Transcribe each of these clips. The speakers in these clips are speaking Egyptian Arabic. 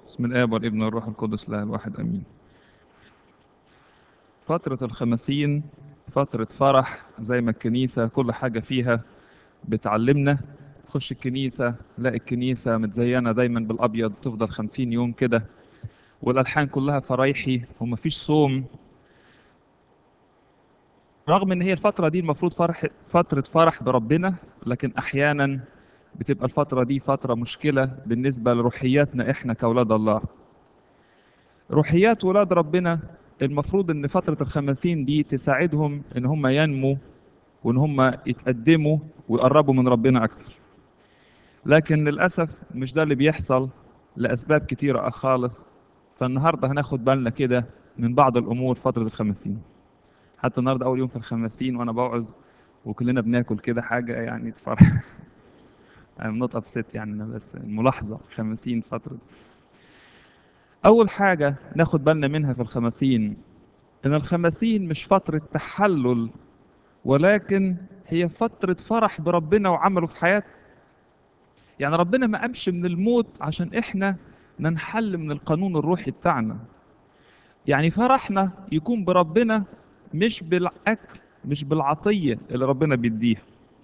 بسم الآب والابن والروح القدس لا الواحد أمين فترة الخمسين فترة فرح زي ما الكنيسة كل حاجة فيها بتعلمنا تخش الكنيسة تلاقي الكنيسة متزينة دايما بالأبيض تفضل خمسين يوم كده والألحان كلها فرايحي ومفيش صوم رغم ان هي الفترة دي المفروض فرح فترة فرح بربنا لكن احيانا بتبقى الفترة دي فترة مشكلة بالنسبة لروحياتنا احنا كأولاد الله روحيات ولاد ربنا المفروض ان فترة الخمسين دي تساعدهم ان هم ينموا وان هم يتقدموا ويقربوا من ربنا اكتر لكن للأسف مش ده اللي بيحصل لأسباب كتيرة خالص فالنهاردة هناخد بالنا كده من بعض الأمور فترة الخمسين حتى النهاردة أول يوم في الخمسين وأنا بوعظ وكلنا بناكل كده حاجة يعني تفرح I'm not upset يعني أنا بس ملاحظة خمسين فترة أول حاجة ناخد بالنا منها في الخمسين إن الخمسين مش فترة تحلل ولكن هي فترة فرح بربنا وعمله في حياتنا يعني ربنا ما قامش من الموت عشان إحنا ننحل من القانون الروحي بتاعنا يعني فرحنا يكون بربنا مش بالأكل مش بالعطية اللي ربنا بيديها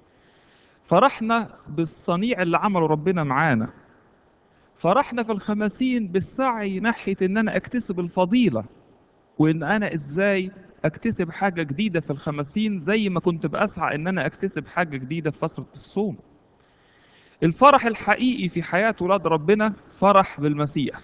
فرحنا بالصنيع اللي عمله ربنا معانا فرحنا في الخمسين بالسعي ناحية ان انا اكتسب الفضيلة وان انا ازاي اكتسب حاجة جديدة في الخمسين زي ما كنت بأسعى ان انا اكتسب حاجة جديدة في فترة الصوم الفرح الحقيقي في حياة ولاد ربنا فرح بالمسيح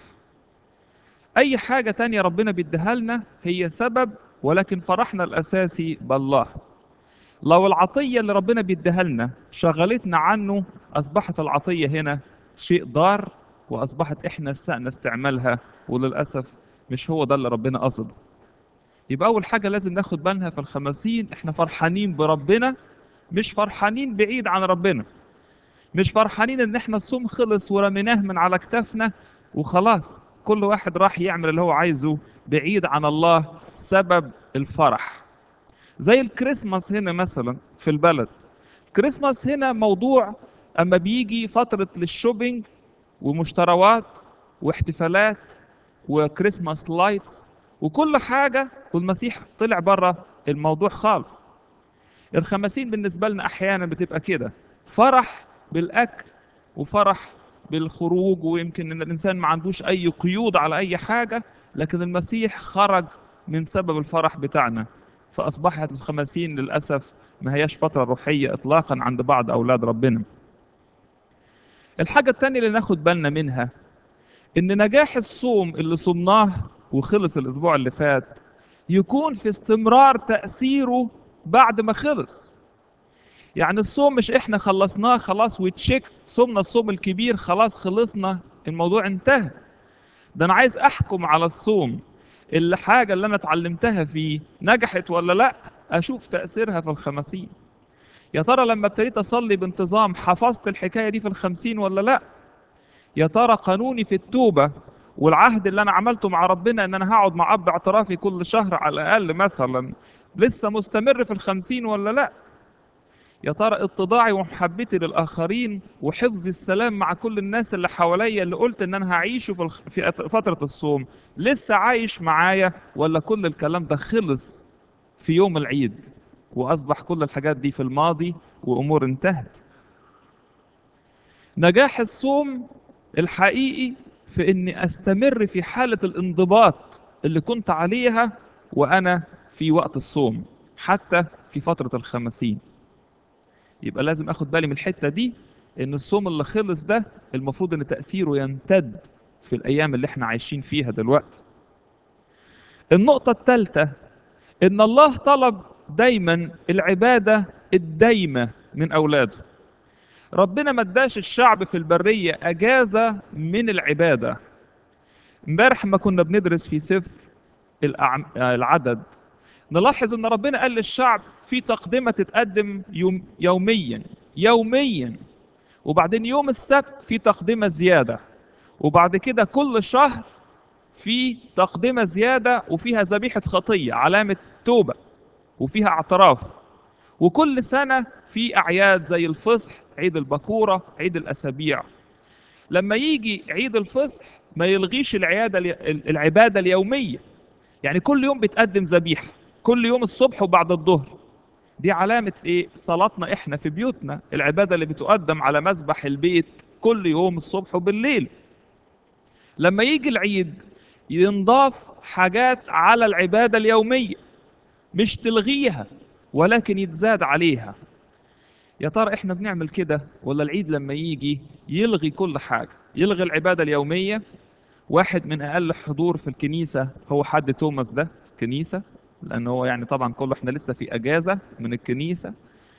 اي حاجة تانية ربنا بيديها لنا هي سبب ولكن فرحنا الاساسي بالله لو العطية اللي ربنا بيديها لنا شغلتنا عنه أصبحت العطية هنا شيء ضار وأصبحت إحنا سأنا استعمالها وللأسف مش هو ده اللي ربنا قصده يبقى أول حاجة لازم ناخد بالنا في الخمسين إحنا فرحانين بربنا مش فرحانين بعيد عن ربنا مش فرحانين إن إحنا الصوم خلص ورميناه من على كتافنا وخلاص كل واحد راح يعمل اللي هو عايزه بعيد عن الله سبب الفرح زي الكريسماس هنا مثلا في البلد الكريسماس هنا موضوع اما بيجي فترة للشوبينج ومشتروات واحتفالات وكريسماس لايتس وكل حاجة والمسيح طلع بره الموضوع خالص الخمسين بالنسبة لنا أحيانا بتبقى كده فرح بالأكل وفرح بالخروج ويمكن إن الإنسان ما عندوش أي قيود على أي حاجة لكن المسيح خرج من سبب الفرح بتاعنا فأصبحت الخمسين للأسف ما هياش فترة روحية إطلاقا عند بعض أولاد ربنا الحاجة التانية اللي ناخد بالنا منها إن نجاح الصوم اللي صمناه وخلص الأسبوع اللي فات يكون في استمرار تأثيره بعد ما خلص يعني الصوم مش إحنا خلصناه خلاص وتشيك صومنا الصوم الكبير خلاص خلصنا الموضوع انتهى ده أنا عايز أحكم على الصوم الحاجة اللي أنا اتعلمتها فيه نجحت ولا لأ أشوف تأثيرها في الخمسين يا ترى لما ابتديت أصلي بانتظام حفظت الحكاية دي في الخمسين ولا لأ يا ترى قانوني في التوبة والعهد اللي أنا عملته مع ربنا إن أنا هقعد مع أب اعترافي كل شهر على الأقل مثلا لسه مستمر في الخمسين ولا لأ يا ترى اتضاعي ومحبتي للآخرين وحفظ السلام مع كل الناس اللي حواليا اللي قلت إن أنا هعيشه في, الخ... في فترة الصوم لسه عايش معايا ولا كل الكلام ده خلص في يوم العيد وأصبح كل الحاجات دي في الماضي وأمور انتهت نجاح الصوم الحقيقي في إني أستمر في حالة الانضباط اللي كنت عليها وأنا في وقت الصوم حتى في فترة الخمسين يبقى لازم اخد بالي من الحته دي ان الصوم اللي خلص ده المفروض ان تاثيره يمتد في الايام اللي احنا عايشين فيها دلوقتي النقطه الثالثه ان الله طلب دايما العباده الدايمه من اولاده ربنا ما اداش الشعب في البريه اجازه من العباده امبارح ما كنا بندرس في سفر الأعم... العدد نلاحظ ان ربنا قال للشعب في تقدمه تتقدم يوم يوميا يوميا وبعدين يوم السبت في تقدمه زياده وبعد كده كل شهر في تقدمه زياده وفيها ذبيحه خطيه علامه توبه وفيها اعتراف وكل سنه في اعياد زي الفصح عيد البكوره عيد الاسابيع لما يجي عيد الفصح ما يلغيش العيادة العبادة اليومية يعني كل يوم بتقدم ذبيحة كل يوم الصبح وبعد الظهر دي علامة ايه صلاتنا احنا في بيوتنا العبادة اللي بتقدم على مذبح البيت كل يوم الصبح وبالليل لما يجي العيد ينضاف حاجات على العبادة اليومية مش تلغيها ولكن يتزاد عليها يا ترى احنا بنعمل كده ولا العيد لما يجي يلغي كل حاجة يلغي العبادة اليومية واحد من اقل حضور في الكنيسة هو حد توماس ده كنيسة لان هو يعني طبعا كله احنا لسه في اجازة من الكنيسة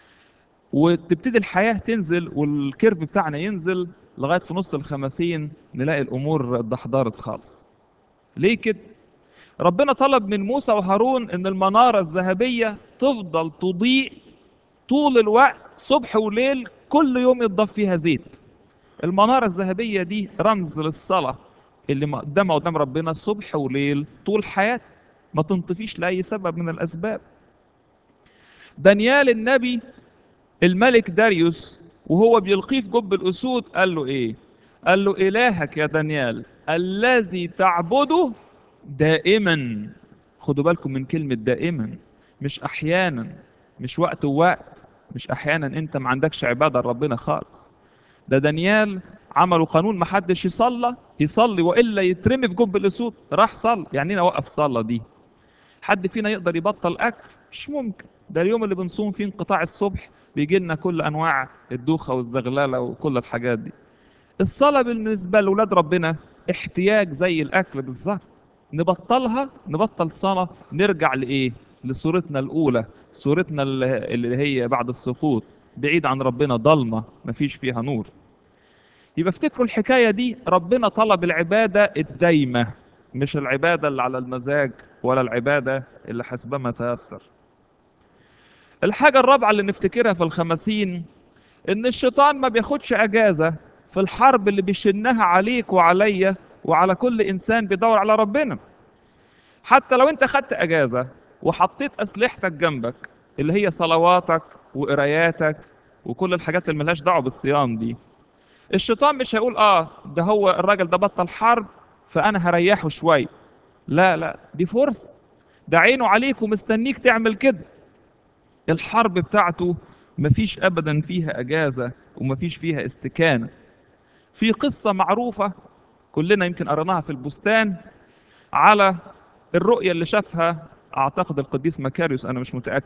وتبتدي الحياة تنزل والكيرف بتاعنا ينزل لغاية في نص الخمسين نلاقي الامور اتدحضرت خالص ليه كده ربنا طلب من موسى وهارون ان المنارة الذهبية تفضل تضيء طول الوقت صبح وليل كل يوم يتضاف فيها زيت المنارة الذهبية دي رمز للصلاة اللي مقدمة قدام ربنا صبح وليل طول حياتنا ما تنطفيش لأي سبب من الأسباب دانيال النبي الملك داريوس وهو بيلقيه في جب الأسود قال له إيه قال له إلهك يا دانيال الذي تعبده دائما خدوا بالكم من كلمة دائما مش أحيانا مش وقت ووقت مش أحيانا أنت ما عندكش عبادة لربنا خالص ده دانيال عملوا قانون ما حدش يصلى يصلي والا يترمي في جب الاسود راح صلى يعني انا اوقف صلاه دي حد فينا يقدر يبطل اكل مش ممكن ده اليوم اللي بنصوم فيه انقطاع الصبح بيجي لنا كل انواع الدوخه والزغلله وكل الحاجات دي الصلاه بالنسبه لاولاد ربنا احتياج زي الاكل بالظبط نبطلها نبطل صلاه نرجع لايه لصورتنا الاولى صورتنا اللي هي بعد السقوط بعيد عن ربنا ضلمه مفيش فيها نور يبقى افتكروا الحكايه دي ربنا طلب العباده الدايمه مش العباده اللي على المزاج ولا العباده اللي حسبما تيسر الحاجه الرابعه اللي نفتكرها في الخمسين ان الشيطان ما بياخدش اجازه في الحرب اللي بيشنها عليك وعليا وعلى كل انسان بيدور على ربنا حتى لو انت خدت اجازه وحطيت اسلحتك جنبك اللي هي صلواتك وقراياتك وكل الحاجات اللي ملهاش دعوه بالصيام دي الشيطان مش هيقول اه ده هو الراجل ده بطل حرب فانا هريحه شويه لا لا دي فرصه ده عينه عليك ومستنيك تعمل كده الحرب بتاعته مفيش ابدا فيها اجازه ومفيش فيها استكانه في قصه معروفه كلنا يمكن قريناها في البستان على الرؤيه اللي شافها اعتقد القديس مكاريوس انا مش متاكد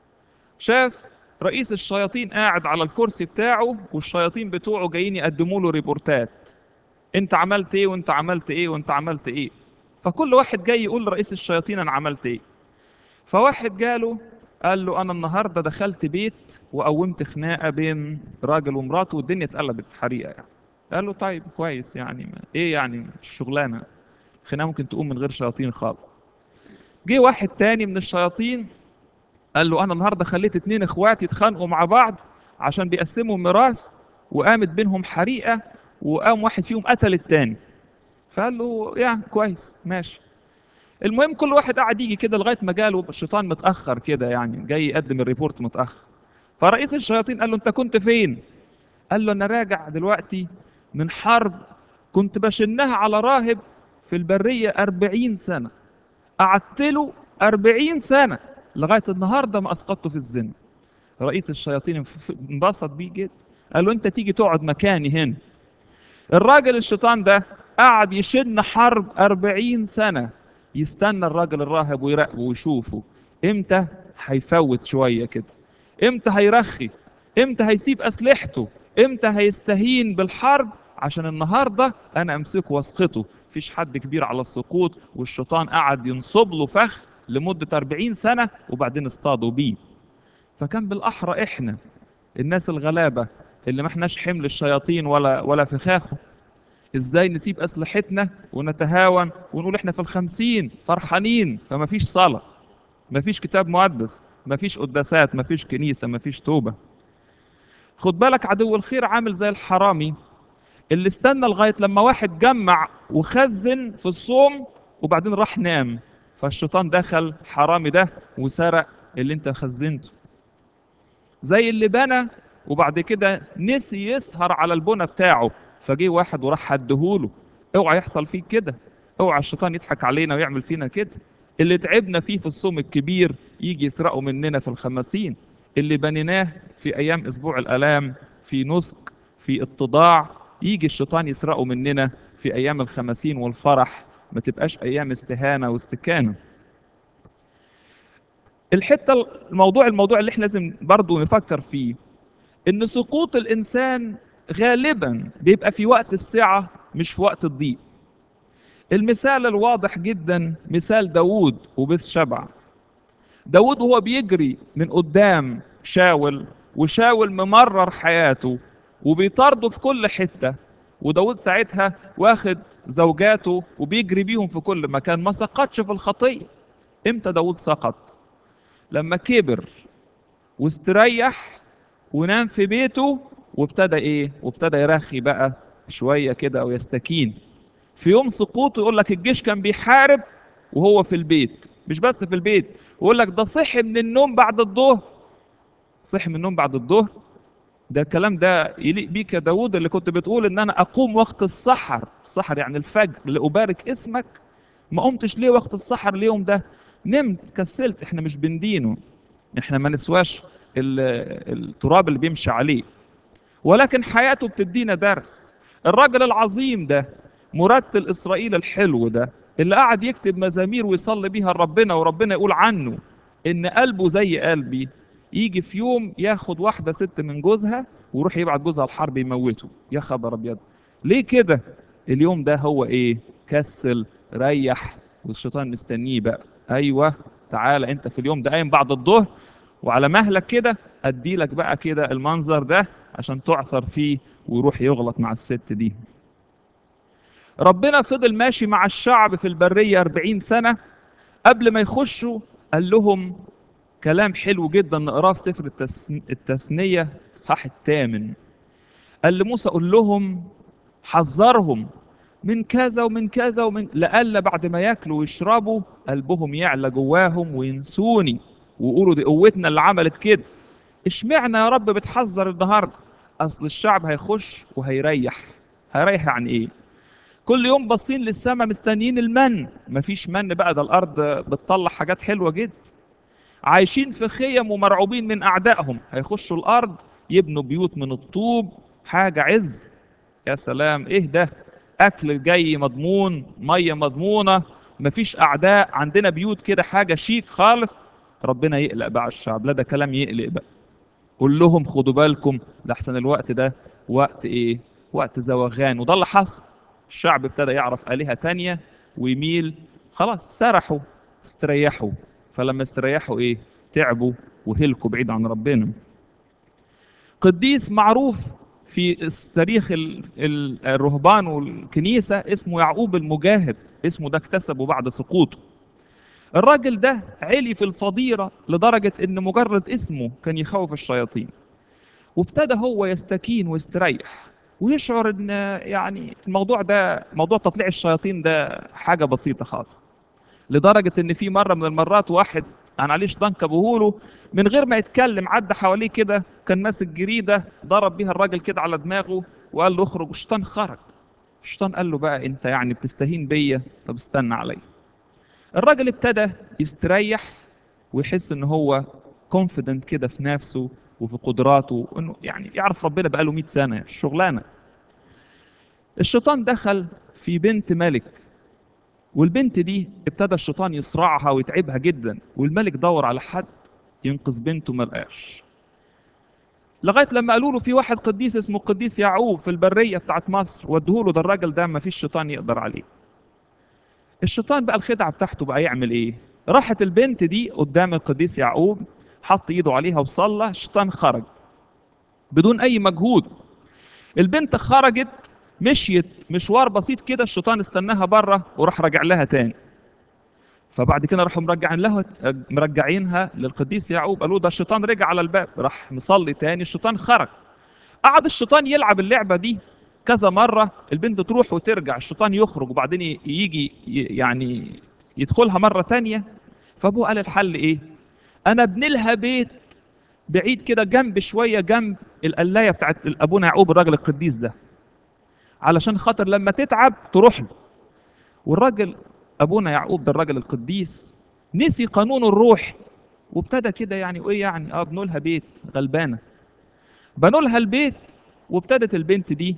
شاف رئيس الشياطين قاعد على الكرسي بتاعه والشياطين بتوعه جايين يقدموا له ريبورتات انت عملت ايه وانت عملت ايه وانت عملت ايه فكل واحد جاي يقول لرئيس الشياطين انا عملت ايه فواحد جاله قال له انا النهارده دخلت بيت وقومت خناقه بين راجل ومراته والدنيا اتقلبت حريقه يعني قال له طيب كويس يعني ما. ايه يعني الشغلانه الخناقه ممكن تقوم من غير شياطين خالص جه واحد تاني من الشياطين قال له انا النهارده خليت اتنين اخوات يتخانقوا مع بعض عشان بيقسموا ميراث وقامت بينهم حريقه وقام واحد فيهم قتل التاني فقال له يعني كويس ماشي المهم كل واحد قعد يجي كده لغايه ما جاله الشيطان متاخر كده يعني جاي يقدم الريبورت متاخر فرئيس الشياطين قال له انت كنت فين قال له انا راجع دلوقتي من حرب كنت بشنها على راهب في البريه أربعين سنه قعدت له أربعين سنه لغايه النهارده ما اسقطته في الزنا رئيس الشياطين انبسط بيه جدا قال له انت تيجي تقعد مكاني هنا الراجل الشيطان ده قعد يشن حرب أربعين سنة يستنى الراجل الراهب ويراقبه ويشوفه امتى هيفوت شوية كده امتى هيرخي امتى هيسيب أسلحته امتى هيستهين بالحرب عشان النهاردة أنا أمسكه واسقطه فيش حد كبير على السقوط والشيطان قعد ينصب له فخ لمدة 40 سنة وبعدين اصطادوا بيه فكان بالأحرى إحنا الناس الغلابة اللي ما احناش حمل الشياطين ولا ولا فخاخه ازاي نسيب اسلحتنا ونتهاون ونقول احنا في الخمسين فرحانين فما فيش صلاة ما فيش كتاب مقدس ما فيش قداسات ما فيش كنيسة ما فيش توبة خد بالك عدو الخير عامل زي الحرامي اللي استنى لغاية لما واحد جمع وخزن في الصوم وبعدين راح نام فالشيطان دخل حرامي ده وسرق اللي انت خزنته زي اللي بنى وبعد كده نسي يسهر على البنى بتاعه فجه واحد وراح هدهوله اوعى يحصل فيك كده اوعى الشيطان يضحك علينا ويعمل فينا كده اللي تعبنا فيه في الصوم الكبير يجي يسرقوا مننا في الخمسين اللي بنيناه في ايام اسبوع الالام في نسك في اتضاع يجي الشيطان يسرقه مننا في ايام الخمسين والفرح ما تبقاش ايام استهانه واستكانه الحته الموضوع الموضوع اللي احنا لازم برضه نفكر فيه ان سقوط الانسان غالبا بيبقى في وقت السعه مش في وقت الضيق المثال الواضح جدا مثال داوود وبث شبع داود وهو بيجري من قدام شاول وشاول ممرر حياته وبيطارده في كل حتة وداود ساعتها واخد زوجاته وبيجري بيهم في كل مكان ما سقطش في الخطية امتى داود سقط لما كبر واستريح ونام في بيته وابتدى ايه وابتدى يرخي بقى شوية كده او يستكين في يوم سقوطه يقول لك الجيش كان بيحارب وهو في البيت مش بس في البيت يقول لك ده صحي من النوم بعد الظهر صحي من النوم بعد الظهر ده الكلام ده يليق بيك يا داوود اللي كنت بتقول ان انا اقوم وقت السحر السحر يعني الفجر لأبارك اسمك ما قمتش ليه وقت السحر اليوم ده نمت كسلت احنا مش بندينه احنا ما نسواش ال- التراب اللي بيمشي عليه ولكن حياته بتدينا درس الراجل العظيم ده مرتل اسرائيل الحلو ده اللي قعد يكتب مزامير ويصلي بيها لربنا وربنا يقول عنه ان قلبه زي قلبي يجي في يوم ياخد واحده ست من جوزها ويروح يبعت جوزها الحرب يموته يا خبر ابيض ليه كده اليوم ده هو ايه كسل ريح والشيطان مستنيه بقى ايوه تعالى انت في اليوم ده قايم بعد الظهر وعلى مهلك كده اديلك بقى كده المنظر ده عشان تعثر فيه ويروح يغلط مع الست دي ربنا فضل ماشي مع الشعب في البرية 40 سنة قبل ما يخشوا قال لهم كلام حلو جدا نقراه في سفر التس... التثنية اصحاح الثامن قال لموسى قول لهم حذرهم من كذا ومن كذا ومن لألا بعد ما ياكلوا ويشربوا قلبهم يعلى جواهم وينسوني ويقولوا دي قوتنا اللي عملت كده اشمعنى يا رب بتحذر النهارده اصل الشعب هيخش وهيريح هيريح يعني ايه كل يوم باصين للسماء مستنيين المن مفيش من بقى ده الارض بتطلع حاجات حلوه جدا عايشين في خيم ومرعوبين من اعدائهم هيخشوا الارض يبنوا بيوت من الطوب حاجه عز يا سلام ايه ده اكل جاي مضمون ميه مضمونه مفيش اعداء عندنا بيوت كده حاجه شيك خالص ربنا يقلق بقى على الشعب لا ده كلام يقلق بقى قول لهم خدوا بالكم لحسن الوقت ده وقت ايه وقت زوغان وده اللي حصل الشعب ابتدى يعرف آلهة تانية ويميل خلاص سرحوا استريحوا فلما استريحوا ايه تعبوا وهلكوا بعيد عن ربنا قديس معروف في تاريخ ال- ال- الرهبان والكنيسة اسمه يعقوب المجاهد اسمه ده اكتسبه بعد سقوطه الراجل ده علي في الفضيلة لدرجة ان مجرد اسمه كان يخوف الشياطين وابتدى هو يستكين ويستريح ويشعر ان يعني الموضوع ده موضوع تطليع الشياطين ده حاجة بسيطة خالص لدرجة ان في مرة من المرات واحد انا عليه شيطان كبهوله من غير ما يتكلم عدى حواليه كده كان ماسك جريدة ضرب بيها الراجل كده على دماغه وقال له اخرج والشيطان خرج الشيطان قال له بقى انت يعني بتستهين بيا طب استنى عليا الراجل ابتدى يستريح ويحس ان هو كونفيدنت كده في نفسه وفي قدراته انه يعني يعرف ربنا بقاله 100 سنه في الشغلانه الشيطان دخل في بنت ملك والبنت دي ابتدى الشيطان يصرعها ويتعبها جدا والملك دور على حد ينقذ بنته ما لقاش لغايه لما قالوا له في واحد قديس اسمه قديس يعقوب في البريه بتاعت مصر ودوه له ده الراجل ده ما فيش شيطان يقدر عليه الشيطان بقى الخدعه بتاعته بقى يعمل ايه راحت البنت دي قدام القديس يعقوب حط ايده عليها وصلى الشيطان خرج بدون اي مجهود البنت خرجت مشيت مشوار بسيط كده الشيطان استناها بره وراح راجع لها تاني فبعد كده راحوا مرجعين لها مرجعينها للقديس يعقوب قالوا ده الشيطان رجع على الباب راح مصلي تاني الشيطان خرج قعد الشيطان يلعب اللعبه دي كذا مره البنت تروح وترجع الشيطان يخرج وبعدين يجي يعني يدخلها مره تانية فابوه قال الحل ايه انا ابني لها بيت بعيد كده جنب شويه جنب القلايه بتاعت ابونا يعقوب الراجل القديس ده علشان خاطر لما تتعب تروح له والراجل ابونا يعقوب ده الراجل القديس نسي قانون الروح وابتدى كده يعني وايه يعني اه بنوا لها بيت غلبانه بنوا لها البيت وابتدت البنت دي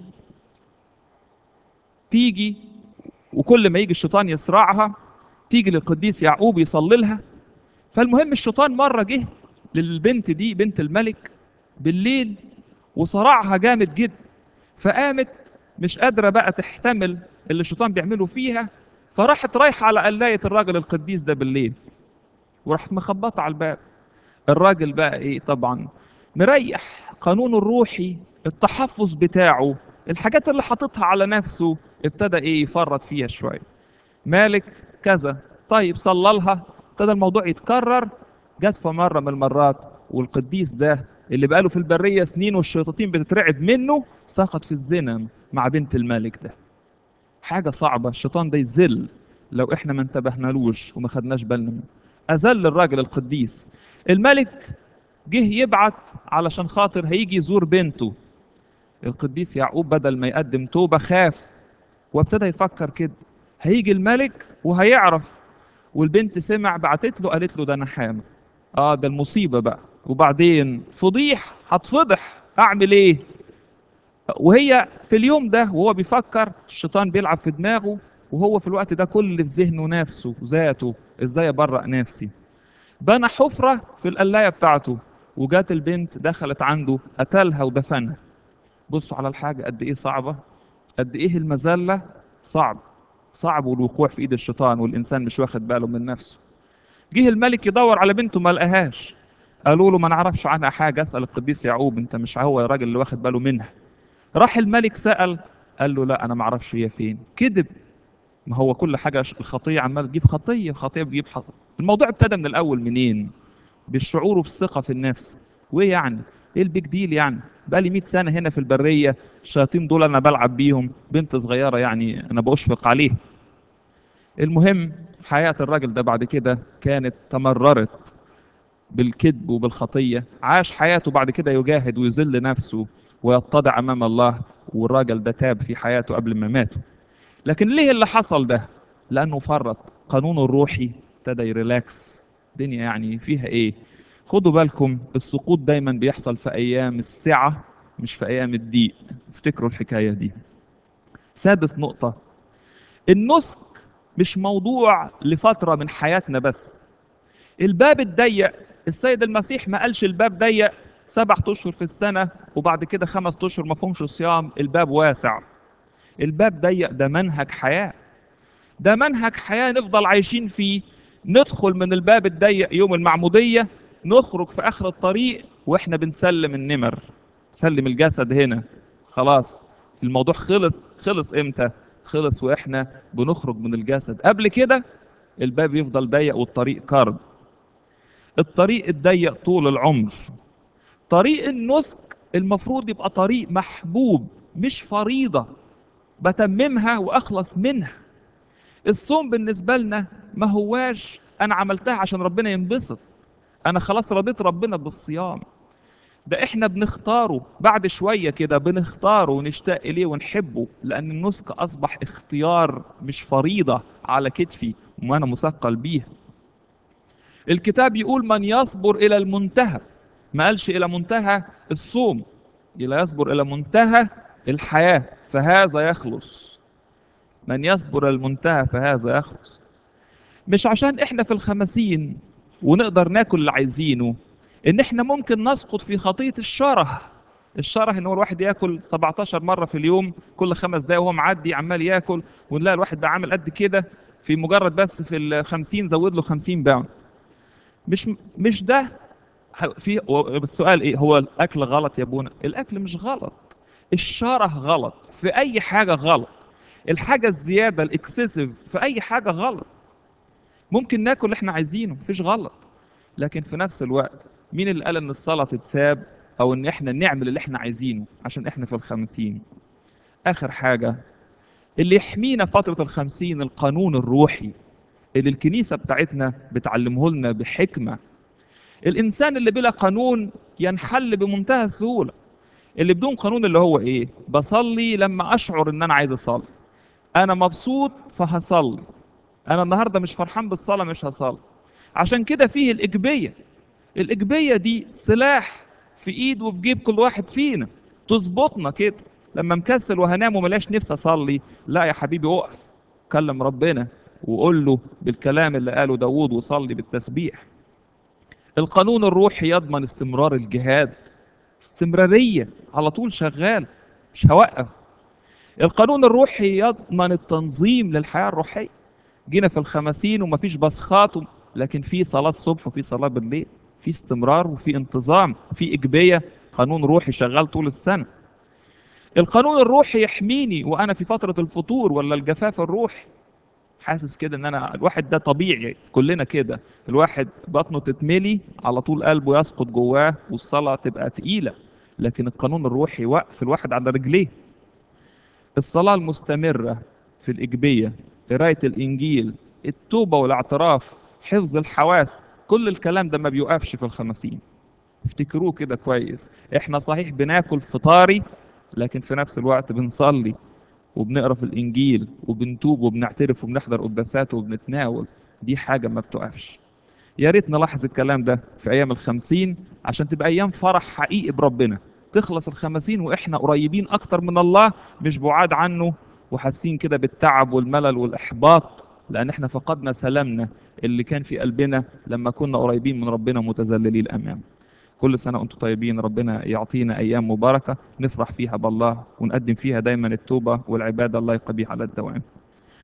تيجي وكل ما يجي الشيطان يصرعها تيجي للقديس يعقوب يصلي لها فالمهم الشيطان مره جه للبنت دي بنت الملك بالليل وصرعها جامد جدا فقامت مش قادره بقى تحتمل اللي الشيطان بيعمله فيها فراحت رايحه على قلايه الراجل القديس ده بالليل وراحت مخبطه على الباب الراجل بقى ايه طبعا مريح قانونه الروحي التحفظ بتاعه الحاجات اللي حاططها على نفسه ابتدى ايه يفرط فيها شويه مالك كذا طيب صلى لها ابتدى الموضوع يتكرر جت في مره من المرات والقديس ده اللي بقاله في البريه سنين والشياطين بتترعب منه سقط في الزنا مع بنت الملك ده حاجه صعبه الشيطان ده يذل لو احنا ما انتبهنالوش وما خدناش بالنا منه اذل الراجل القديس الملك جه يبعت علشان خاطر هيجي يزور بنته القديس يعقوب بدل ما يقدم توبه خاف وابتدى يفكر كده هيجي الملك وهيعرف والبنت سمع بعتت له قالت له ده انا حامل اه ده المصيبه بقى وبعدين فضيح هتفضح اعمل ايه وهي في اليوم ده وهو بيفكر الشيطان بيلعب في دماغه وهو في الوقت ده كل اللي في ذهنه نفسه ذاته ازاي ابرأ نفسي بنى حفرة في القلاية بتاعته وجات البنت دخلت عنده قتلها ودفنها بصوا على الحاجة قد ايه صعبة قد ايه المذلة صعب صعب الوقوع في ايد الشيطان والانسان مش واخد باله من نفسه جه الملك يدور على بنته ما لقاهاش قالوا له ما نعرفش عنها حاجة اسأل القديس يعقوب انت مش هو يا راجل اللي واخد باله منها راح الملك سأل قال له لا انا ما اعرفش هي فين كذب ما هو كل حاجة الخطية عمال تجيب خطية خطية بتجيب خطية الموضوع ابتدى من الأول منين؟ بالشعور وبالثقة في النفس وإيه يعني؟ إيه البيج ديل يعني؟ بقى لي 100 سنة هنا في البرية الشياطين دول أنا بلعب بيهم بنت صغيرة يعني أنا بأشفق عليه المهم حياة الراجل ده بعد كده كانت تمررت بالكذب وبالخطية عاش حياته بعد كده يجاهد ويذل نفسه ويتضع أمام الله والراجل ده تاب في حياته قبل ما ماته لكن ليه اللي حصل ده لانه فرط قانونه الروحي ابتدى يريلاكس الدنيا يعني فيها ايه خدوا بالكم السقوط دايما بيحصل في ايام السعه مش في ايام الضيق افتكروا الحكايه دي سادس نقطه النسك مش موضوع لفتره من حياتنا بس الباب الضيق السيد المسيح ما قالش الباب ضيق سبعة اشهر في السنه وبعد كده خمس اشهر ما فيهمش صيام الباب واسع الباب ضيق ده منهج حياة ده منهج حياة نفضل عايشين فيه ندخل من الباب الضيق يوم المعمودية نخرج في آخر الطريق وإحنا بنسلم النمر سلم الجسد هنا خلاص الموضوع خلص خلص إمتى خلص وإحنا بنخرج من الجسد قبل كده الباب يفضل ضيق والطريق كرب الطريق الضيق طول العمر طريق النسك المفروض يبقى طريق محبوب مش فريضة بتممها واخلص منها الصوم بالنسبه لنا ما هواش انا عملتها عشان ربنا ينبسط انا خلاص رضيت ربنا بالصيام ده احنا بنختاره بعد شويه كده بنختاره ونشتاق اليه ونحبه لان النسك اصبح اختيار مش فريضه على كتفي وانا مثقل بيها الكتاب يقول من يصبر الى المنتهى ما قالش الى منتهى الصوم الى يصبر الى منتهى الحياه فهذا يخلص من يصبر المنتهى فهذا يخلص مش عشان احنا في الخمسين ونقدر ناكل اللي عايزينه ان احنا ممكن نسقط في خطية الشره الشره ان هو الواحد ياكل 17 مرة في اليوم كل خمس دقايق وهو معدي عمال ياكل ونلاقي الواحد ده عامل قد كده في مجرد بس في ال 50 زود له 50 باوند مش مش ده في السؤال ايه هو الاكل غلط يا ابونا الاكل مش غلط الشره غلط في اي حاجه غلط الحاجه الزياده الاكسسيف في اي حاجه غلط ممكن ناكل اللي احنا عايزينه مفيش غلط لكن في نفس الوقت مين اللي قال ان الصلاه تتساب او ان احنا نعمل اللي احنا عايزينه عشان احنا في الخمسين اخر حاجه اللي يحمينا فتره الخمسين القانون الروحي اللي الكنيسه بتاعتنا بتعلمه لنا بحكمه الانسان اللي بلا قانون ينحل بمنتهى السهوله اللي بدون قانون اللي هو ايه بصلي لما اشعر ان انا عايز اصلي انا مبسوط فهصلي انا النهارده مش فرحان بالصلاه مش هصلي عشان كده فيه الايجابيه الايجابيه دي سلاح في ايد وفي جيب كل واحد فينا تظبطنا كده لما مكسل وهنام وملاش نفسي اصلي لا يا حبيبي اقف كلم ربنا وقول له بالكلام اللي قاله داوود وصلي بالتسبيح القانون الروحي يضمن استمرار الجهاد استمرارية على طول شغال مش هوقف القانون الروحي يضمن التنظيم للحياة الروحية جينا في الخمسين ومفيش بصخات و- لكن في صلاة الصبح وفي صلاة بالليل في استمرار وفي انتظام في إيجابية قانون روحي شغال طول السنة القانون الروحي يحميني وأنا في فترة الفطور ولا الجفاف الروحي حاسس كده ان انا الواحد ده طبيعي كلنا كده الواحد بطنه تتملي على طول قلبه يسقط جواه والصلاة تبقى تقيلة لكن القانون الروحي وقف الواحد على رجليه الصلاة المستمرة في الإيجابية قراية الإنجيل التوبة والاعتراف حفظ الحواس كل الكلام ده ما بيوقفش في الخمسين افتكروه كده كويس احنا صحيح بناكل فطاري لكن في نفس الوقت بنصلي وبنقرا في الانجيل وبنتوب وبنعترف وبنحضر قداسات وبنتناول دي حاجه ما بتقفش يا ريت نلاحظ الكلام ده في ايام الخمسين عشان تبقى ايام فرح حقيقي بربنا تخلص الخمسين واحنا قريبين اكتر من الله مش بعاد عنه وحاسين كده بالتعب والملل والاحباط لان احنا فقدنا سلامنا اللي كان في قلبنا لما كنا قريبين من ربنا متذللين امامه كل سنة وانتم طيبين ربنا يعطينا أيام مباركة نفرح فيها بالله ونقدم فيها دايما التوبة والعبادة الله يقضيها على الدوام